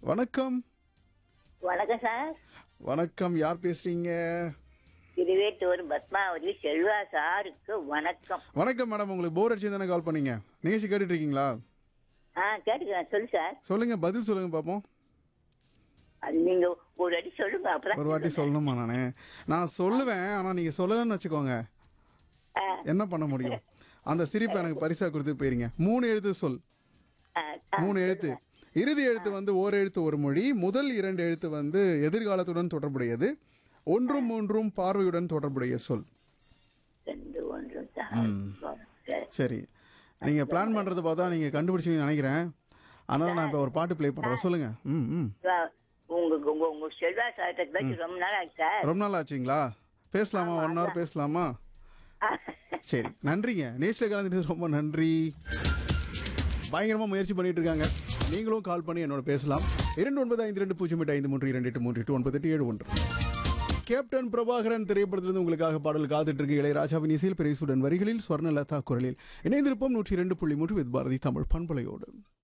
வணக்கம் வணக்கம் சார் வணக்கம் யார் பேசுறீங்க திருவேட்டூர் பத்மாவதி செல்வா சாருக்கு வணக்கம் வணக்கம் மேடம் உங்களுக்கு போர் அடிச்சு தானே கால் பண்ணீங்க நிகழ்ச்சி கேட்டுட்டு இருக்கீங்களா ஆ கேட்டுக்கிறேன் சொல்லு சார் சொல்லுங்க பதில் சொல்லுங்க பார்ப்போம் அது நீங்க ஒரு அடி சொல்லுங்க அப்புறம் ஒரு வாட்டி சொல்லணுமா நானு நான் சொல்லுவேன் ஆனா நீங்க சொல்லலன்னு வச்சுக்கோங்க ஆ, என்ன பண்ண முடியும் அந்த சிரிப்பை எனக்கு பரிசா கொடுத்து போயிருங்க மூணு எழுத்து சொல் ஆ, ஆ. மூணு எழுத்து இறுதி எழுத்து வந்து ஓர் எழுத்து ஒரு மொழி முதல் இரண்டு எழுத்து வந்து எதிர்காலத்துடன் தொடர்புடையது ஒன்றும் மூன்றும் பார்வையுடன் தொடர்புடைய சொல் ரெண்டு ஒன்று சார் சரி. சரி நீங்க பிளான் பண்றது பார்த்தா நீங்க கண்டுபிடிச்சீங்கன்னு நினைக்கிறேன் அதனால நான் இப்போ ஒரு பாட்டு ப்ளே பண்றேன் சொல்லுங்க ம் ம் ஆ, உங்க உங்க உங்க செல்வா சார்கிட்ட பேசி ரொம்ப நாள் ஆச்சு சார் ரொம்ப நாள் ஆச்சுங்களா பேசலாமா ஒன் ஹவர் பேசலாமா சரி நன்றிங்க நேஷில் கலந்துட்டு ரொம்ப நன்றி பயங்கரமாக முயற்சி பண்ணிட்டு இருக்காங்க நீங்களும் கால் பண்ணி என்னோட பேசலாம் இரண்டு ஒன்பது ஐந்து ரெண்டு பூஜ்ஜியம் எட்டு ஐந்து மூன்று இரண்டு எட்டு மூன்று எட்டு ஒன்பது எட்டு ஏழு ஒன்று கேப்டன் பிரபாகரன் திரைப்படத்திலிருந்து உங்களுக்காக பாடல் காத்துட்டு இருக்கு இளையராஜாவின் இசையில் பெரியசுடன் வரிகளில் ஸ்வர்ணலதா குரலில் இணைந்திருப்போம் நூற்றி இரண்டு புள்ளி மூன்று வித் பாரதி தமிழ் பண்பலையோடு